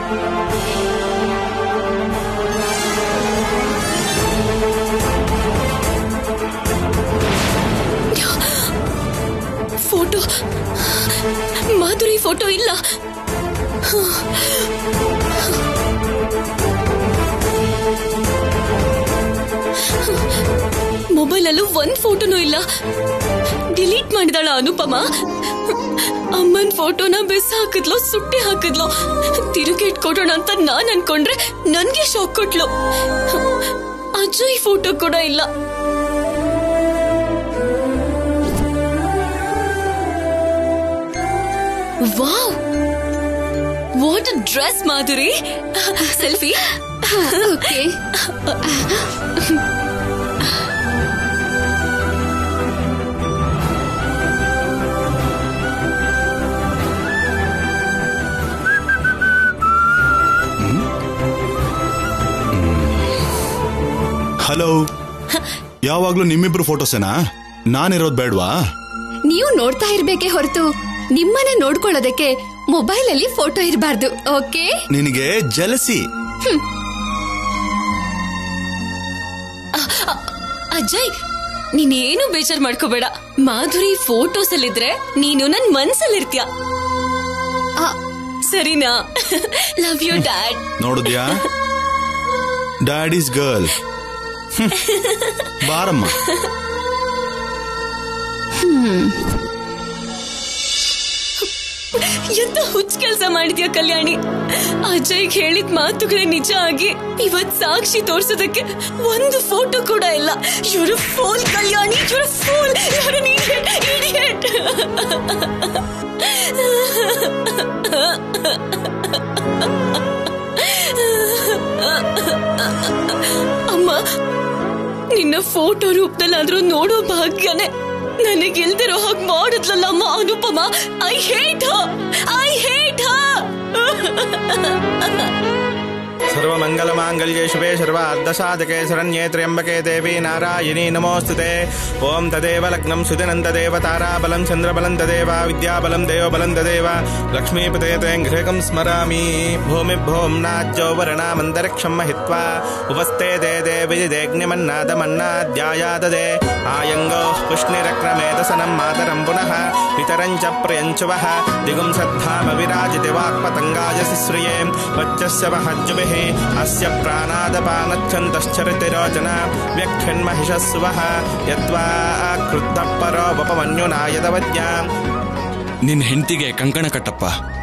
Photo Madhuri photo ಇಲ್ಲ ಮೊಬೈಲಲ್ಲೂ ಒಂದ್ ಫೋಟೋನೂ ಇಲ್ಲ ಡಿಲೀಟ್ ಮಾಡಿದಾಳ ಅನುಪಮ ಅಮ್ಮನ್ ಫೋಟೋನ ಬೆಸ್ ಹಾಕಿದ್ಲು ಸುಟ್ಟಿ ಹಾಕಿದ್ಲು ತಿರುಗೇಟ್ ಕೊಡೋಣ ಅಂತ ನಾನ್ ಅನ್ಕೊಂಡ್ರೆ ನನ್ಗೆ ಶಾಕ್ ಕೊಟ್ಲು ಅಜಯ್ ಫೋಟೋ ಕೂಡ ಇಲ್ಲ wow what dress Madhuri selfie okay hello ಯಾವಾಗ್ಲೂ ನಿಮ್ಮಿಬ್ರು ಫೋಟೋಸೇನಾ ನಾನಿರೋದ್ ಬೇಡ್ವಾ ನೀವು ನೋಡ್ತಾ ಇರ್ಬೇಕೆ ಹೊರತು ನಿಮ್ಮನ್ನ ನೋಡ್ಕೊಳ್ಳೋದಕ್ಕೆ ಮೊಬೈಲ್ ಅಲ್ಲಿ ಫೋಟೋ ಇರಬಾರ್ದು ಓಕೆ ನಿನಗೆ ಜಲಸಿ ಅಜಯ್ ನೀನೇನು ಬೇಜಾರ್ ಮಾಡ್ಕೋಬೇಡ ಮಾಧುರಿ ಫೋಟೋಸ್ ಅಲ್ಲಿದ್ರೆ ನೀನು ನನ್ ಮನ್ಸಲ್ಲಿರ್ತೀಯ ಆ, ಸರಿನಾ ಲವ್ ಯು ಡ್ಯಾಡ್ ನೋಡಿದ್ಯಾ ಡ್ಯಾಡೀಸ್ ಗರ್ಲ್ ಬಾರಮ್ಮ ಎಂತ ಹುಚ್ಚ ಕೆಲಸ ಮಾಡಿದ್ಯಾ ಕಲ್ಯಾಣಿ ಅಜಯ್ ಹೇಳಿದ ಮಾತುಗಳೇ ನಿಜ ಆಗಿ ಇವತ್ ಸಾಕ್ಷಿ ತೋರ್ಸೋದಕ್ಕೆ ಒಂದು ಫೋಟೋ ಕೂಡ ಇಲ್ಲ ಇವರು ಫೋನ್ ಕಲ್ಯಾಣಿ ಇವರು ಫೋನ್ ಇವರು ಇಡಿಯಟ್ ಅಮ್ಮ ನಿನ್ನ ಫೋಟೋ ರೂಪದಲ್ಲಾದ್ರೂ ನೋಡೋ ಭಾಗ್ಯನೇ ನನಗಿಲ್ದಿರೋ ಹಾಗೆ ಮಾಡಿದ್ಲಲ್ಲ ಅಮ್ಮ Anupama I hate I hate ಸರ್ವಮಂಗಲಮಾಂಗಲ್ಯೇ ಶುಭೇ ಸರ್ವಾರ್ಧಸಾಧಕೆ ಶರಣ್ಯೇ ತ್ರ್ಯಂಬಕೆ ದೇವಿ ನಾರಾಯಣಿ ನಮೋಸ್ತುತೆ ಓಂ ತದೇವ ಲಗ್ನಂ ಸುದಿನಂ ತದೇವ ತಾರಾಬಲಂ ಚಂದ್ರಬಲಂ ತದೇವ ವಿದ್ಯಾಬಲಂ ದೇವಬಲಂ ತದೇವ ಲಕ್ಷ್ಮೀಪತೆ ಗೃಹಕಂ ಸ್ಮರಾಮಿ ಭೂಮಿಭ್ಯೋಂ ನಾಜ್ಯೋ ವರ್ಣಾಮಂತರಿಕ್ಷಂ ಮಹಿತ್ವಾ ಉಪಸ್ಥೆ ದೇ ದೇವಿಜಿದೇಗ್ನಿಮನ್ನಾದಮನ್ನಾದ್ಯಾಯಾದದೆ ಆಯಂಗೋ ಪುಷ್ಣಿರಕ್ರಮೇತಸನಂ ಮಾತರಂ ಪುನಃ ಪಿತರಂಚ ಪ್ರಿಯಂಚುವಃ ದಿಗುಂ ಸದ್ಧಾಮ ವಿರಾಜಿತೆ ವಾಕ್ಪತಂಗಾಯ ಶಿಶ್ರಿಯೇ ವಚ್ಚಸ್ಯ ಮಹಜ್ಜುಭಿः ಅಸ್ಯ ಪ್ರಾಣಾದಪಾನಚ್ಛन्तಶ್ಚರಿತಿರೋಚನ ವ್ಯಕ್ಷನ್ಮಹಿಷಸ್ಸುವಃ ಯದ್ವಾ ಕ್ರುದ್ಧಃ ಪರೋ ವಪಮನ್ಯುನಾಯದವದ್ಯಾम् ನಿನ್ ಹೆಂಡತಿಗೆ ಕಂಕಣ ಕಟ್ಟಪ್ಪ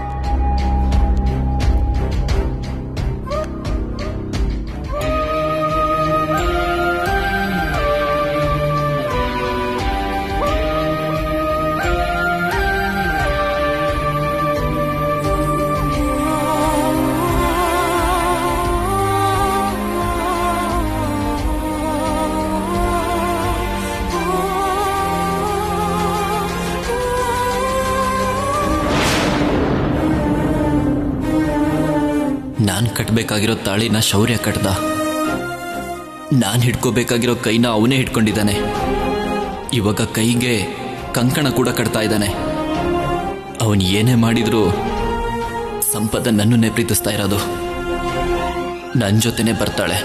ನಾನ್ ಕಟ್ಬೇಕಾಗಿರೋ ತಾಳಿನ ಶೌರ್ಯ ಕಟ್ದ ನಾನ್ ಹಿಡ್ಕೋಬೇಕಾಗಿರೋ ಕೈನ ಅವನೇ ಹಿಡ್ಕೊಂಡಿದ್ದಾನೆ ಇವಾಗ ಕೈಗೆ ಕಂಕಣ ಕೂಡ ಕಟ್ತಾ ಇದ್ದಾನೆ ಅವನ್ ಏನೇ ಮಾಡಿದ್ರು ಸಂಪದ ನನ್ನನ್ನೇ ಪ್ರೀತಿಸ್ತಾ ಇರೋದು ನನ್ನ ಜೊತೆನೆ ಬರ್ತಾಳೆ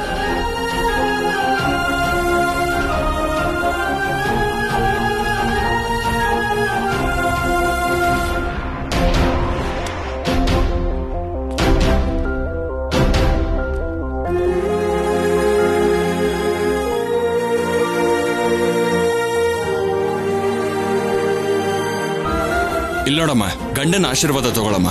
ಇಲ್ಲೋಡಮ್ಮ ಗಂಡನ ಆಶೀರ್ವಾದ ತಗೊಳಮ್ಮ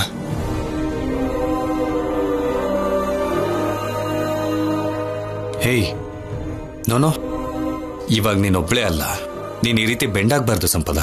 ಹೇಯ್ ನೋನೋ ಇವಾಗ ನೀನೊಬ್ಳೇ ಅಲ್ಲ ನೀನ್ ಈ ರೀತಿ ಬೆಂಡಾಗ್ಬಾರ್ದು ಸಂಪದ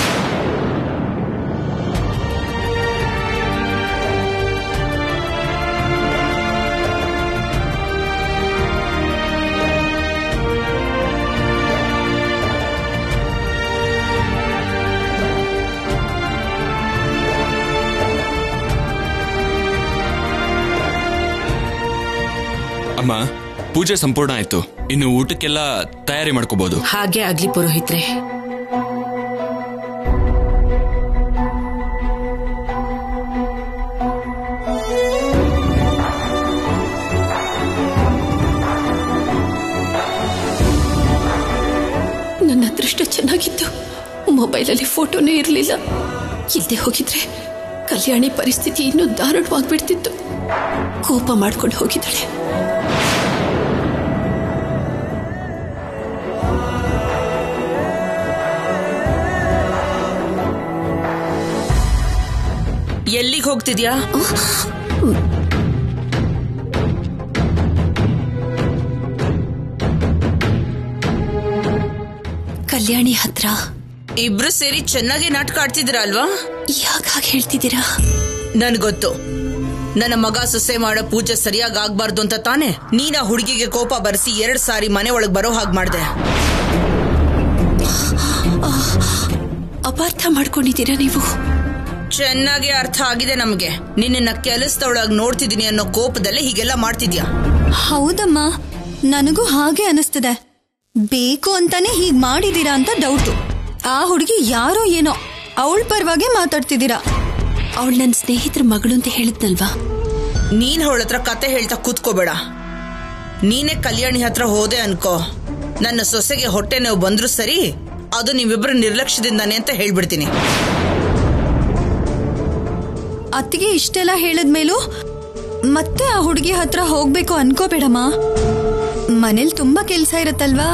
ಅಮ್ಮ ಪೂಜೆ ಸಂಪೂರ್ಣ ಆಯ್ತು ಇನ್ನು ಊಟಕ್ಕೆಲ್ಲ ತಯಾರಿ ಮಾಡ್ಕೋಬಹುದು ಹಾಗೆ ಆಗ್ಲಿ ಪುರೋಹಿತ್ರೆ ಮೊಬೈಲಲ್ಲಿ ಫೋಟೋನೇ ಇರಲಿಲ್ಲ ಇಲ್ಲದೆ ಹೋಗಿದ್ರೆ ಕಲ್ಯಾಣಿ ಪರಿಸ್ಥಿತಿ ಇನ್ನೂ ದಾರುಣವಾಗ್ಬಿಡ್ತಿತ್ತು ಕೋಪ ಮಾಡ್ಕೊಂಡು ಹೋಗಿದ್ದಾಳೆ ಎಲ್ಲಿಗೆ ಹೋಗ್ತಿದ್ಯಾ ಕಲ್ಯಾಣಿ ಹತ್ರ ಇಬ್ರು ಸೇರಿ ಚೆನ್ನಾಗಿ ನಾಟಕ ಆಡ್ತಿದ್ರ ಅಲ್ವಾ ಯಾಕೆ ಹಾಗೆ ಹೇಳ್ತಿದ್ದೀರಾ ನನ್ಗೊತ್ತು ನನ್ನ ಮಗ ಸೊಸೆ ಮಾಡೋ ಪೂಜೆ ಸರಿಯಾಗಿ ಆಗ್ಬಾರ್ದು ಅಂತ ತಾನೆ ನೀನ ಹುಡುಗಿಗೆ ಕೋಪ ಬರೆಸಿ ಎರಡ್ ಸಾರಿ ಮನೆ ಒಳಗ್ ಬರೋ ಹಾಗೆ ಮಾಡ್ದೆ ಅಪಾರ್ಥ ಮಾಡ್ಕೊಂಡಿದ್ದೀರಾ ನೀವು ಚೆನ್ನಾಗಿ ಅರ್ಥ ಆಗಿದೆ ನಮ್ಗೆ ನಿನ್ನ ಕೆಲಸದೊಳಗ್ ನೋಡ್ತಿದೀನಿ ಅನ್ನೋ ಕೋಪದಲ್ಲೇ ಹೀಗೆಲ್ಲ ಮಾಡ್ತಿದ್ಯಾ ಹೌದಮ್ಮ ನನಗೂ ಹಾಗೆ ಅನಿಸ್ತದೆ ಬೇಕು ಅಂತಾನೆ ಹೀಗ್ ಮಾಡಿದೀರಾ ಅಂತ ಡೌಟು ಆ ಹುಡುಗಿ ಯಾರೋ ಏನೋ ಅವಳ ಪರವಾಗಿ ಮಾತಾಡ್ತಿದ್ದೀರಾ ಅವಳು ನನ್ನ ಸ್ನೇಹಿತರ ಮಗಳು ಅಂತ ಹೇಳಿದ್ನಲ್ವಾ ನೀನ್ ಅವಳ ಹತ್ರ ಕತೆ ಹೇಳ್ತಾ ಕೂತ್ಕೋಬೇಡ ನೀನೇ ಕಲ್ಯಾಣಿ ಹತ್ರ ಹೋದೆ ಅನ್ಕೋ ನನ್ನ ಸೊಸೆಗೆ ಹೊಟ್ಟೆ ನೋವು ಬಂದ್ರು ಸರಿ ಅದು ನೀವಿಬ್ರು ನಿರ್ಲಕ್ಷ್ಯದಿಂದಾನೆ ಅಂತ ಹೇಳ್ಬಿಡ್ತೀನಿ ಅತ್ತಿಗೆ ಇಷ್ಟೆಲ್ಲ ಹೇಳಿದ್ಮೇಲೂ ಮತ್ತೆ ಆ ಹುಡುಗಿ ಹತ್ರ ಹೋಗ್ಬೇಕು ಅನ್ಕೋಬೇಡಮ್ಮ ಮನೇಲಿ ತುಂಬಾ ಕೆಲ್ಸ ಇರತ್ತಲ್ವಾ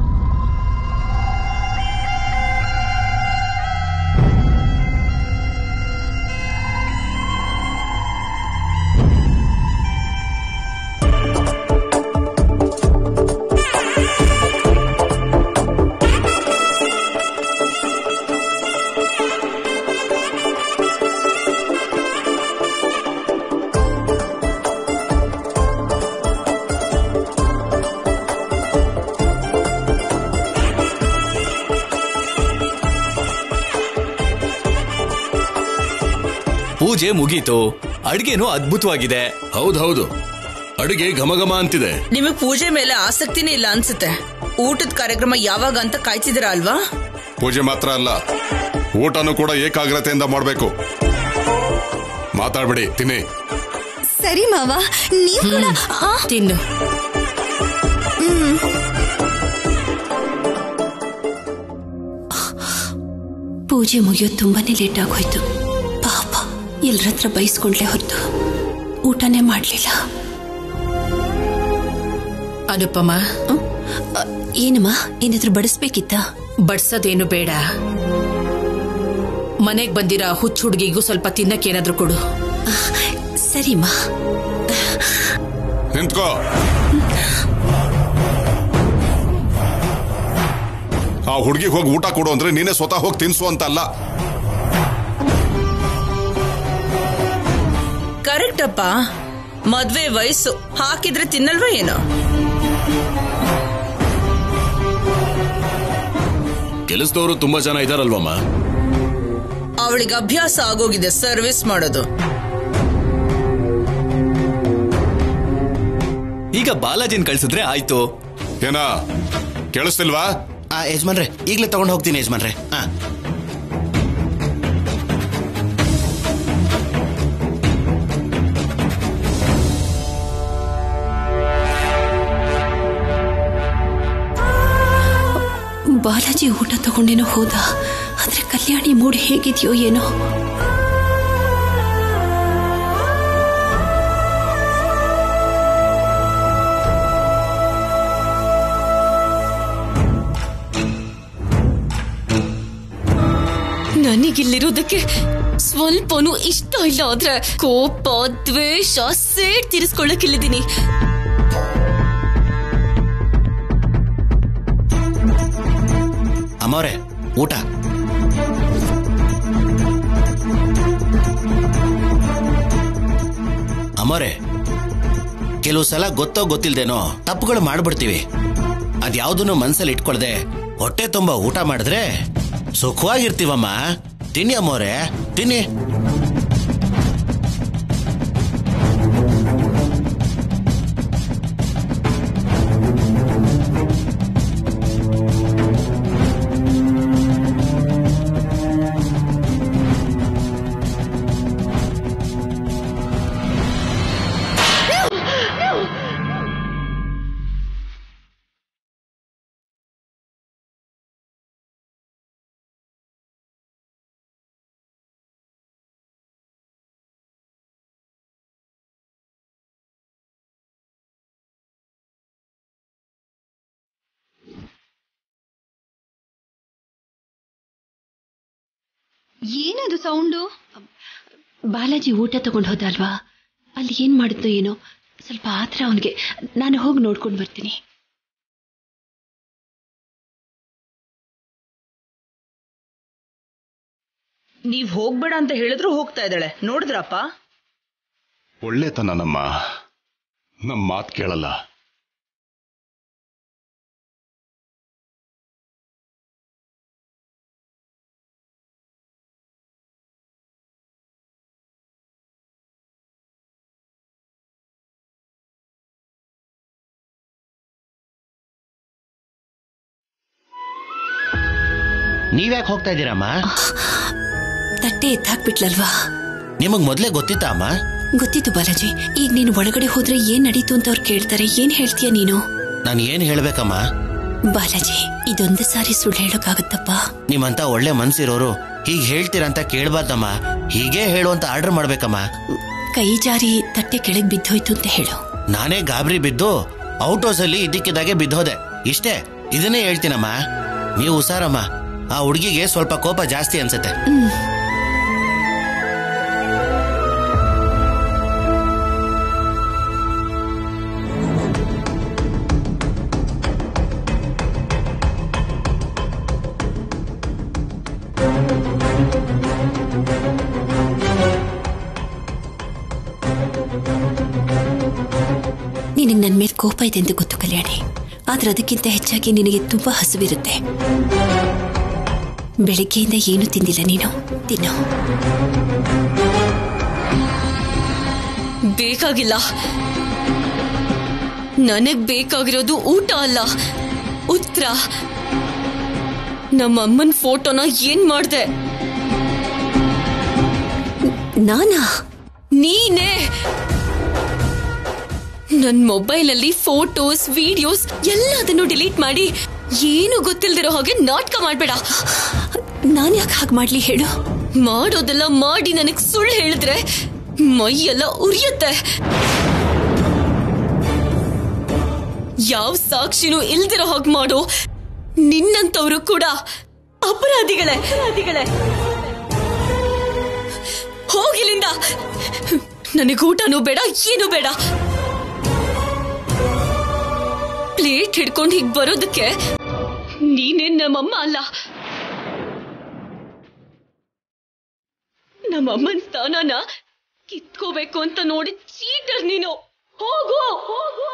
ಪೂಜೆ ಮುಗೀತು ಅಡ್ಗೆನೂ ಅದ್ಭುತವಾಗಿದೆ ಹೌದೌದು ಅಡುಗೆ ಘಮಘಮ ಅಂತಿದೆ ನಿಮಗ್ ಪೂಜೆ ಮೇಲೆ ಆಸಕ್ತಿನೇ ಇಲ್ಲ ಅನ್ಸುತ್ತೆ ಊಟದ ಕಾರ್ಯಕ್ರಮ ಯಾವಾಗ ಅಂತ ಕಾಯ್ತಿದ್ದೀರಾ ಅಲ್ವಾ ಪೂಜೆ ಮಾತ್ರ ಅಲ್ಲ ಊಟನೂ ಕೂಡ ಏಕಾಗ್ರತೆಯಿಂದ ಮಾಡಬೇಕು ಮಾತಾಡ್ಬಿಡಿ ತಿನ್ನಿ ಸರಿ ಮಾವ ನೀವ್ ಕೂಡ ಆ, ತಿನ್ನು ಪೂಜೆ ಮುಗಿಯೋದು ತುಂಬಾನೇ ಲೇಟ್ ಆಗೋಯ್ತು ಪಾಪ ಎಲ್ಲರ ಹತ್ರ ಬೈಸ್ಕೊಂಡ್ಲೆ ಹೊರತು ಊಟನೇ ಮಾಡ್ಲಿಲ್ಲ ಅನುಪಮ ಹ್ಮ್? ಅ, ಏನಮ್ಮ ಏನಾದ್ರೂ ಬಡಿಸ್ಬೇಕಿತ್ತಾ ಬಡ್ಸೋದೇನು ಬೇಡ ಮನೆಗ್ ಬಂದಿರೋ ಹುಚ್ಚ ಹುಡುಗಿಗೂ ಸ್ವಲ್ಪ ತಿನ್ನಕ್ಕೆ ಏನಾದ್ರೂ ಕೊಡು ಸರಿಮಾ ನಿಂತ್ಕೋ ಆ ಹುಡುಗಿಗೆ ಹೋಗಿ ಊಟ ಕೊಡು ಅಂದ್ರೆ ನೀನೇ ಸ್ವತಃ ಹೋಗಿ ತಿನ್ಸು ಅಂತ ಅಲ್ಲ ಕರೆಕ್ಟ್ ಅಪ್ಪ ಮದ್ವೆ ವಯಸ್ಸು ಹಾಕಿದ್ರೆ ತಿನ್ನಲ್ವಾ ಏನೋ ಕೆಲಸದವರು ತುಂಬಾ ಜನ ಇದಾರಲ್ವಮ್ಮ ಅವಳಿಗೆ ಅಭ್ಯಾಸ ಆಗೋಗಿದೆ ಸರ್ವಿಸ್ ಮಾಡೋದು ಈಗ ಬಾಲಾಜಿನ್ ಕಳ್ಸಿದ್ರೆ ಆಯ್ತು ಏನ ಕೇಳಿಸ್ತಿಲ್ವಾ ಆ ಯಜಮಾನ್ರೆ ಈಗಲೇ ತಗೊಂಡು ಹೋಗ್ತೀನಿ ಯಜಮಾನ್ರೆ ಹಾ ಬಾಲಾಜಿ ಊಟ ತಗೊಂಡೇನೋ ಹೋದ ಆದ್ರೆ ಕಲ್ಯಾಣಿ ಮೂಡ್ ಹೇಗಿದೆಯೋ ಏನೋ ನನಗಿಲ್ಲಿರೋದಕ್ಕೆ ಸ್ವಲ್ಪನೂ ಇಷ್ಟ ಇಲ್ಲ ಆದ್ರೆ ಕೋಪ ದ್ವೇಷ ಸೇಡ್ ತೀರಿಸ್ಕೊಳ್ಳಕ್ಕಿಲ್ಲಿದ್ದೀನಿ ಅಮ್ಮವ್ರೆ ಊಟ ಅಮ್ಮವ್ರೆ ಕೆಲವು ಸಲ ಗೊತ್ತೋ ಗೊತ್ತಿಲ್ದೇನೋ ತಪ್ಪುಗಳು ಮಾಡ್ಬಿಡ್ತೀವಿ ಅದ್ಯಾವುದನ್ನು ಮನ್ಸಲ್ಲಿ ಇಟ್ಕೊಳ್ದೆ ಹೊಟ್ಟೆ ತುಂಬ ಊಟ ಮಾಡಿದ್ರೆ ಸುಖವಾಗಿರ್ತೀವಮ್ಮ ತಿನ್ನಿ ಅಮ್ಮವ್ರೆ ತಿನ್ನಿ ಏನದು ಸೌಂಡು ಬಾಲಾಜಿ ಊಟ ತಗೊಂಡು ಹೋದ ಅಲ್ವಾ ಅಲ್ಲಿ ಏನ್ ಮಾಡಿದ್ನೋ ಏನೋ ಸ್ವಲ್ಪ ಆತರ ಅವನಿಗೆ ನಾನು ಹೋಗಿ ನೋಡ್ಕೊಂಡು ಬರ್ತೀನಿ ನೀವ್ ಹೋಗ್ಬೇಡ ಅಂತ ಹೇಳಿದ್ರು ಹೋಗ್ತಾ ಇದ್ದಾಳೆ ನೋಡಿದ್ರಪ್ಪ ಒಳ್ಳೆತನ ನಮ್ಮ ನಮ್ಮ ಮಾತು ಕೇಳಲ್ಲ ನೀವ್ಯಾಕೆ ಹೋಗ್ತಾ ಇದ್ದೀರಮ್ಮ ತಟ್ಟೆ ಎತ್ತಾಕ್ಬಿಟ್ಲಲ್ವಾ ನಿಮಗ್ ಮೊದ್ಲೇ ಗೊತ್ತಿತ್ತಾ ಅಮ್ಮ ಗೊತ್ತಿತ್ತು ಬಾಲಾಜಿ ಈಗ ನೀನು ಒಳಗಡೆ ಹೋದ್ರೆ ಏನ್ ನಡೀತು ಅಂತ ಅವ್ರು ಕೇಳ್ತಾರೆ ಏನ್ ಹೇಳ್ತೀಯ ನೀನು ನಾನು ಏನ್ ಹೇಳ್ಬೇಕಮ್ಮ ಬಾಲಾಜಿ ಇದೊಂದು ಸಾರಿ ಸುಳ್ಳು ಹೇಳೋಕ್ಕಾಗತ್ತಪ್ಪ ನಿಮ್ಮಂತ ಒಳ್ಳೆ ಮನ್ಸಿರೋರು ಹೀಗ್ ಹೇಳ್ತೀರಂತ ಕೇಳ್ಬಾರ್ದಮ್ಮ ಹೀಗೆ ಹೇಳುವಂತ ಆರ್ಡರ್ ಮಾಡ್ಬೇಕಮ್ಮ ಕೈ ಜಾರಿ ತಟ್ಟೆ ಕೆಳಗ್ ಬಿದ್ದೋಯ್ತು ಅಂತ ಹೇಳು ನಾನೇ ಗಾಬರಿ ಬಿದ್ದು ಔಟ್ ಹೌಸ್ ಅಲ್ಲಿ ಇದ್ದಕ್ಕಿದ್ದಾಗೆ ಬಿದ್ದೋದೆ ಇಷ್ಟೇ ಇದನ್ನೇ ಹೇಳ್ತೀನಮ್ಮ ನೀವು ಹುಷಾರಮ್ಮ ಆ ಹುಡುಗಿಗೆ ಸ್ವಲ್ಪ ಕೋಪ ಜಾಸ್ತಿ ಅನ್ಸುತ್ತೆ ನಿನಗೆ ನನ್ನ ಮೇಲೆ ಕೋಪ ಇದೆ ಅಂತ ಗೊತ್ತು ಕಲ್ಯಾಣಿ ಆದ್ರೆ ಅದಕ್ಕಿಂತ ಹೆಚ್ಚಾಗಿ ನಿನಗೆ ತುಂಬಾ ಹಸುವಿರುತ್ತೆ ಬೆಳಿಗ್ಗೆಯಿಂದ ಏನು ತಿಂದಿಲ್ಲ ನೀನು ತಿನ್ನು ಬೇಕಾಗಿಲ್ಲ ನನಗ್ ಬೇಕಾಗಿರೋದು ಊಟ ಅಲ್ಲ ಉತ್ತರ ನಮ್ಮ ಅಮ್ಮನ್ ಫೋಟೋನ ಏನ್ ಮಾಡ್ದೆ ನಾನಾ ನೀನೇ ನನ್ ಮೊಬೈಲ್ ಅಲ್ಲಿ ಫೋಟೋಸ್ ವಿಡಿಯೋಸ್ ಎಲ್ಲದನ್ನು ಡಿಲೀಟ್ ಮಾಡಿ ಏನು ಗೊತ್ತಿಲ್ದಿರೋ ಹಾಗೆ ನಾಟಕ ಮಾಡ್ಬೇಡ ನಾನ್ ಯಾಕೆ ಹಾಗೆ ಮಾಡ್ಲಿ ಹೇಳು ಮಾಡೋದೆಲ್ಲ ಮಾಡಿ ನನಗ್ ಸುಳ್ಳು ಹೇಳಿದ್ರೆ ಮೈಯೆಲ್ಲ ಉರಿಯುತ್ತೆ ಯಾವ ಸಾಕ್ಷಿನೂ ಇಲ್ದಿರೋ ಹಾಗೆ ಮಾಡೋ ನಿನ್ನಂತವ್ರು ಕೂಡ ಅಪರಾಧಿಗಳೇ ಅಪರಾಧಿಗಳೇ ಹೋಗಿಲಿಂದ ನನಗೆ ಊಟನೂ ಬೇಡ ಏನೂ ಬೇಡ ಪ್ಲೇಟ್ ಹಿಡ್ಕೊಂಡು ಹೀಗ್ ಬರೋದಕ್ಕೆ ನೀನೇ ನಮ್ಮಮ್ಮ ಅಲ್ಲ ನಮ್ಮಮ್ಮನ ಸ್ಥಾನನ ಕಿತ್ಕೋಬೇಕು ಅಂತ ನೋಡಿ ಚೀಟರ್ ನೀನು ಹೋಗು ಹೋಗು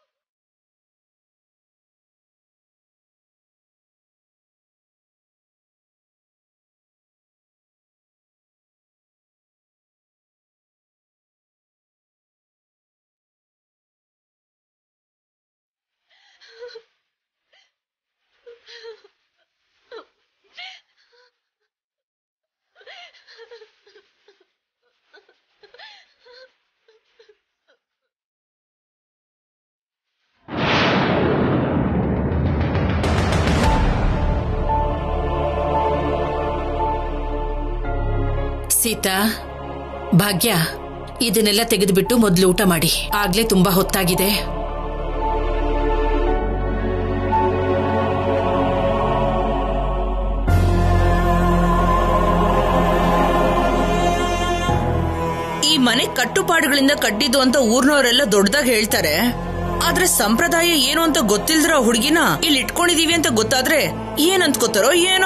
ಸೀತಾ ಭಾಗ್ಯ ಇದನ್ನೆಲ್ಲ ತೆಗೆದುಬಿಟ್ಟು ಮೊದಲು ಊಟ ಮಾಡಿ ಆಗ್ಲೇ ತುಂಬಾ ಹೊತ್ತಾಗಿದೆ ಈ ಮನೆ ಕಟ್ಟುಪಾಡುಗಳಿಂದ ಕಟ್ಟಿದ್ದು ಅಂತ ಊರ್ನವರೆಲ್ಲ ದೊಡ್ಡದಾಗಿ ಹೇಳ್ತಾರೆ ಆದ್ರೆ ಸಂಪ್ರದಾಯ ಏನು ಅಂತ ಗೊತ್ತಿಲ್ದಿರೋ ಹುಡುಗಿನ ಇಲ್ಲಿ ಇಟ್ಕೊಂಡಿದೀವಿ ಅಂತ ಗೊತ್ತಾದ್ರೆ ಏನ್ ಅಂದ್ಕೋತಾರೋ ಏನೋ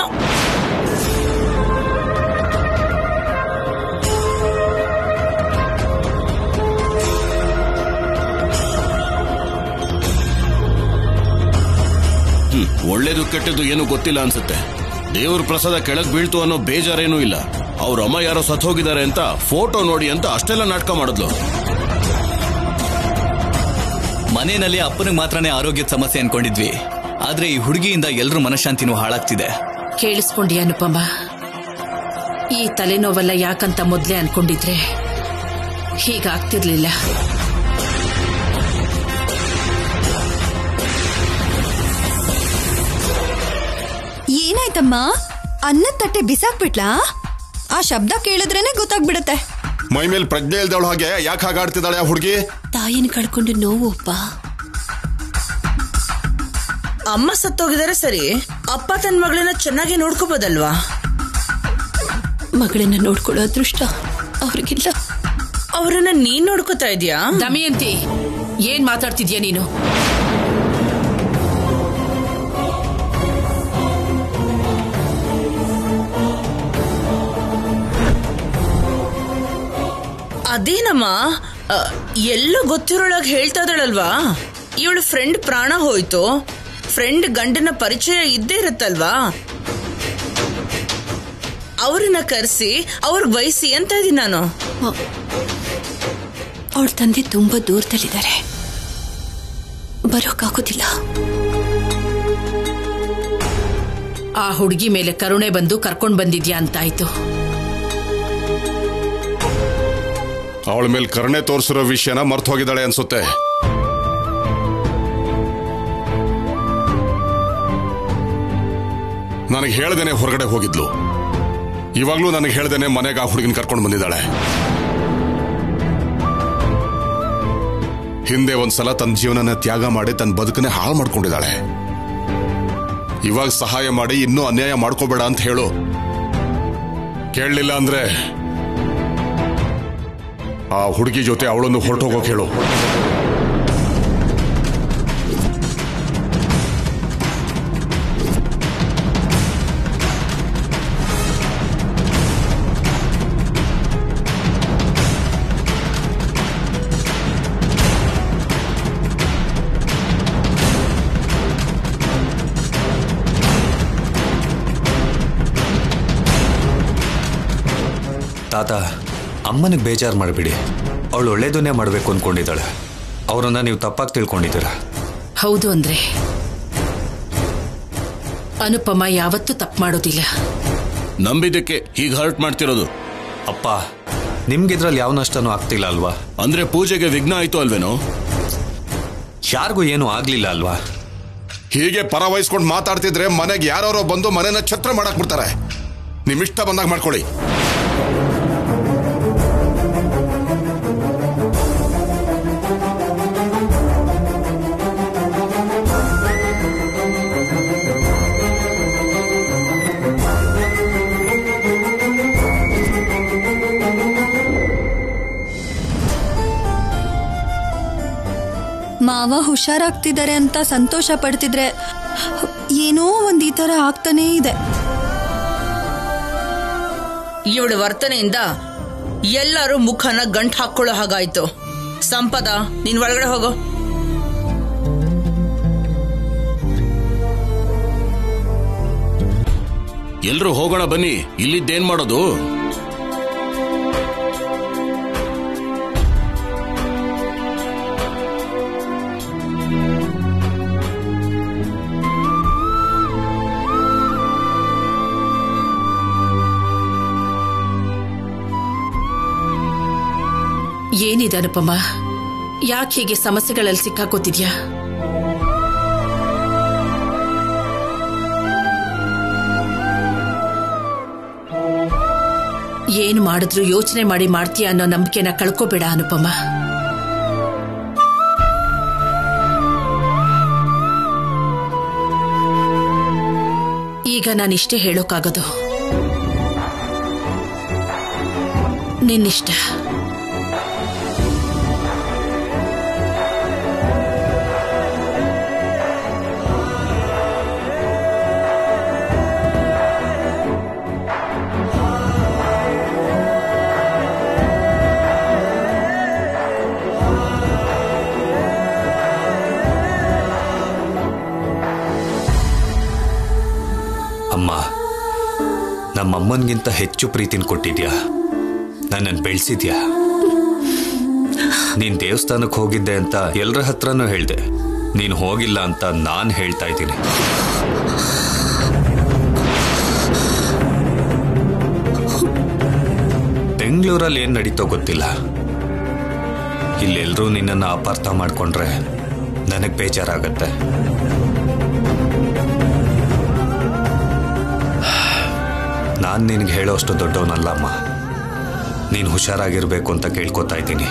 ಹ್ಮ್ ಒಳ್ಳೇದು ಕೆಟ್ಟದ್ದು ಏನು ಗೊತ್ತಿಲ್ಲ ಅನ್ಸುತ್ತೆ ದೇವ್ರ ಪ್ರಸಾದ ಕೆಳಗ್ ಬೀಳ್ತು ಅನ್ನೋ ಬೇಜಾರೇನೂ ಇಲ್ಲ ಅವ್ರ ಅಮ್ಮ ಯಾರೋ ಸತ್ ಹೋಗಿದ್ದಾರೆ ಅಂತ ಫೋಟೋ ನೋಡಿ ಅಂತ ಅಷ್ಟೆಲ್ಲ ನಾಟಕ ಮಾಡಿದ್ಲು ಮನೆಯಲ್ಲಿ ಅಪ್ಪನಿಗೆ ಮಾತ್ರನೇ ಆರೋಗ್ಯದ ಸಮಸ್ಯೆ ಅನ್ಕೊಂಡಿದ್ವಿ ಆದ್ರೆ ಈ ಹುಡುಗಿಯಿಂದ ಎಲ್ರ ಮನಃಶಾಂತಿನೂ ಹಾಳಾಗ್ತಿದೆ ಕೇಳಿಸ್ಕೊಂಡಿ ಅನುಪಮ ಈ ತಲೆನೋವೆಲ್ಲ ಯಾಕಂತ ಮೊದ್ಲೇ ಅನ್ಕೊಂಡಿದ್ರೆ ಹೀಗಾಗ್ತಿರ್ಲಿಲ್ಲ ಏನಾಯ್ತಮ್ಮ ಅನ್ನದ ತಟ್ಟೆ ಬಿಸಾಕ್ಬಿಟ್ಲಾ ಆ ಶಬ್ದ ಕೇಳಿದ್ರೇನೆ ಗೊತ್ತಾಗ್ಬಿಡತ್ತೆ ಮೈ ಮೇಲೆ ಪ್ರಜ್ಞೆ ಇಲ್ದವಳ ಹಾಗೆ ಯಾಕೆ ಹಾಗಾಡ್ತಿದ್ದಾಳೆ ಆ ಹುಡುಗಿ ತಾಯಿನ ಕಳ್ಕೊಂಡು ನೋವು ಅಪ್ಪ ಅಮ್ಮ ಸತ್ತೋಗಿದಾರೆ ಸರಿ ಅಪ್ಪ ತನ್ನ ಮಗಳನ್ನ ಚೆನ್ನಾಗಿ ನೋಡ್ಕೋಬೋದಲ್ವಾ ಮಗಳನ್ನ ನೋಡ್ಕೊಳ್ಳೋ ಅದೃಷ್ಟ ಅವ್ರಿಗಿಲ್ಲ ಅವರನ್ನ ನೀನ್ ನೋಡ್ಕೋತಾ ಇದೀಯಾ ದಮಯಂತಿ ಏನ್ ಮಾತಾಡ್ತಿದ್ಯಾ ನೀನು ಅದೇನಮ್ಮ ಅ, ಎಲ್ಲ ಗೊತ್ತಿರೋಳಾಗ ಹೇಳ್ತಾ ಇದ್ದಾಳಲ್ವಾ ಇವಳು ಫ್ರೆಂಡ್ ಪ್ರಾಣ ಹೋಯ್ತು ಫ್ರೆಂಡ್ ಗಂಡನ ಪರಿಚಯ ಇದ್ದೇ ಇರುತ್ತಲ್ವಾ ಅವ್ರನ್ನ ಕರೆಸಿ ಅವ್ರಿಗೆ ವಹಿಸಿ ಅಂತ ಇದೀನಿ ನಾನು ಅವಳ ತಂದೆ ತುಂಬಾ ದೂರದಲ್ಲಿದ್ದಾರೆ ಬರೋಕ್ಕಾಗೋದಿಲ್ಲ ಆ ಹುಡುಗಿ ಮೇಲೆ ಕರುಣೆ ಬಂದು ಕರ್ಕೊಂಡ್ ಬಂದಿದ್ಯಾ ಅಂತಾಯ್ತು ಅವಳ ಮೇಲೆ ಕರುಣೆ ತೋರಿಸಿರೋ ವಿಷಯನ ಮರ್ತು ಹೋಗಿದ್ದಾಳೆ ಅನ್ಸುತ್ತೆ ನನಗೆ ಹೇಳ್ದೇನೆ ಹೊರಗಡೆ ಹೋಗಿದ್ಲು ಇವಾಗ್ಲೂ ನನಗೆ ಹೇಳ್ದೇನೆ ಮನೆಗೆ ಆ ಹುಡುಗಿನ ಕರ್ಕೊಂಡು ಬಂದಿದ್ದಾಳೆ ಹಿಂದೆ ಒಂದ್ಸಲ ತನ್ನ ಜೀವನನ ತ್ಯಾಗ ಮಾಡಿ ತನ್ನ ಬದುಕನ್ನೇ ಹಾಳು ಮಾಡ್ಕೊಂಡಿದ್ದಾಳೆ ಇವಾಗ ಸಹಾಯ ಮಾಡಿ ಇನ್ನೂ ಅನ್ಯಾಯ ಮಾಡ್ಕೋಬೇಡ ಅಂತ ಹೇಳು ಕೇಳಲಿಲ್ಲ ಅಂದ್ರೆ ಆ ಹುಡುಗಿ ಜೊತೆ ಅವಳನ್ನು ಹೊರಟೋಗೋಕೆ ಹೇಳು ತಾತ ಅಮ್ಮನಿಗೆ ಬೇಜಾರು ಮಾಡಿಬಿಡಿ ಅವಳು ಒಳ್ಳೇದನ್ನೇ ಮಾಡಬೇಕು ಅಂದ್ಕೊಂಡಿದ್ದಾಳೆ ಅವರನ್ನ ನೀವು ತಪ್ಪಾಗಿ ತಿಳ್ಕೊಂಡಿದ್ದೀರಾ ಹೌದು ಅಂದ್ರೆ ಅನುಪಮ ಯಾವತ್ತೂ ತಪ್ಪು ಮಾಡೋದಿಲ್ಲ ನಂಬಿದ್ದಕ್ಕೆ ಹೀಗೆ ಹರ್ಟ್ ಮಾಡ್ತಿರೋದು ಅಪ್ಪ ನಿಮ್ಗಿದ್ರಲ್ಲಿ ಯಾವ ನಷ್ಟನೂ ಆಗ್ತಿಲ್ಲ ಅಲ್ವಾ ಅಂದ್ರೆ ಪೂಜೆಗೆ ವಿಘ್ನ ಆಯ್ತು ಅಲ್ವೇನೋ ಯಾರಿಗೂ ಏನೂ ಆಗ್ಲಿಲ್ಲ ಅಲ್ವಾ ಹೀಗೆ ಪರ ವಹಿಸ್ಕೊಂಡು ಮಾತಾಡ್ತಿದ್ರೆ ಮನೆಗೆ ಯಾರೋ ಬಂದು ಮನೆನ ಛತ್ರ ಮಾಡಕ್ ಬಿಡ್ತಾರೆ ನಿಮ್ ಇಷ್ಟ ಬಂದಾಗ ಮಾಡ್ಕೊಳ್ಳಿ ಮಾವ ಹುಷಾರಾಗ್ತಿದ್ದಾರೆ ಅಂತ ಸಂತೋಷ ಪಡ್ತಿದ್ರೆ ಏನೋ ಒಂದ್ ಈ ತರ ಆಗ್ತಾನೇ ಇದೆ ಇವಳ ವರ್ತನೆಯಿಂದ ಎಲ್ಲರೂ ಮುಖನ ಗಂಟ್ ಹಾಕೊಳ್ಳೋ ಹಾಗಾಯ್ತು ಸಂಪದ ನೀನ್ ಒಳಗಡೆ ಹೋಗೋ ಎಲ್ರು ಹೋಗೋಣ ಬನ್ನಿ ಇಲ್ಲಿದ್ದೇನ್ ಮಾಡೋದು ಏನಿದೆ ಅನುಪಮ ಯಾಕೆ ಹೀಗೆ ಸಮಸ್ಯೆಗಳಲ್ಲಿ ಸಿಕ್ಕಾಕೋತಿದ್ಯಾ ಏನು ಮಾಡಿದ್ರು ಯೋಚನೆ ಮಾಡಿ ಮಾಡ್ತೀಯ ಅನ್ನೋ ನಂಬಿಕೆನ ಕಳ್ಕೋಬೇಡ ಅನುಪಮ ಈಗ ನಾನಿಷ್ಟೇ ಹೇಳೋಕ್ಕಾಗೋದು ನಿನ್ನಿಷ್ಟ ಅಮ್ಮ ನಮ್ಮಮ್ಮನಿಗಿಂತ ಹೆಚ್ಚು ಪ್ರೀತಿನ ಕೊಟ್ಟಿದ್ಯಾ ನನ್ನನ್ನು ಬೆಳೆಸಿದ್ಯಾ ನೀನ್ ದೇವಸ್ಥಾನಕ್ಕೆ ಹೋಗಿದ್ದೆ ಅಂತ ಎಲ್ಲರ ಹತ್ರನೂ ಹೇಳ್ದೆ ನೀನು ಹೋಗಿಲ್ಲ ಅಂತ ನಾನು ಹೇಳ್ತಾ ಇದ್ದೀನಿ ಬೆಂಗಳೂರಲ್ಲಿ ಏನ್ ನಡೀತೋ ಗೊತ್ತಿಲ್ಲ ಇಲ್ಲೆಲ್ಲರೂ ನಿನ್ನನ್ನು ಅಪಾರ್ಥ ಮಾಡ್ಕೊಂಡ್ರೆ ನನಗೆ ಬೇಜಾರಾಗತ್ತೆ ನಾನು ನಿನಗೆ ಹೇಳೋಷ್ಟು ದೊಡ್ಡವನಲ್ಲ ಅಮ್ಮ ನೀನು ಹುಷಾರಾಗಿರ್ಬೇಕು ಅಂತ ಕೇಳ್ಕೊತಾ ಇದ್ದೀನಿ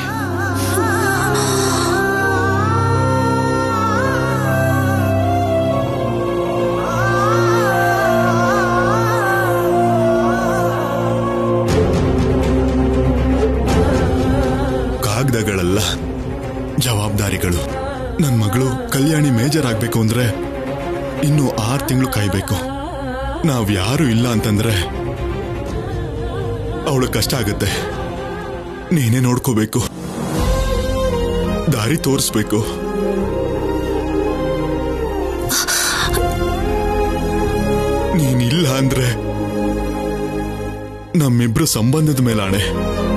ಕಾಗದಗಳಲ್ಲ ಜವಾಬ್ದಾರಿಗಳು ನನ್ನ ಮಗಳು ಕಲ್ಯಾಣಿ ಮೇಜರ್ ಆಗ್ಬೇಕು ಅಂದ್ರೆ ಇನ್ನು ಆರು ತಿಂಗಳು ಕಾಯ್ಬೇಕು ನಾವ್ ಯಾರು ಇಲ್ಲ ಅಂತಂದ್ರೆ ಅವಳು ಕಷ್ಟ ಆಗುತ್ತೆ ನೀನೇ ನೋಡ್ಕೋಬೇಕು ದಾರಿ ತೋರಿಸ್ಬೇಕು ನೀನಿಲ್ಲ ಅಂದ್ರೆ ನಮ್ಮಿಬ್ರು ಸಂಬಂಧದ ಮೇಲಾಣೆ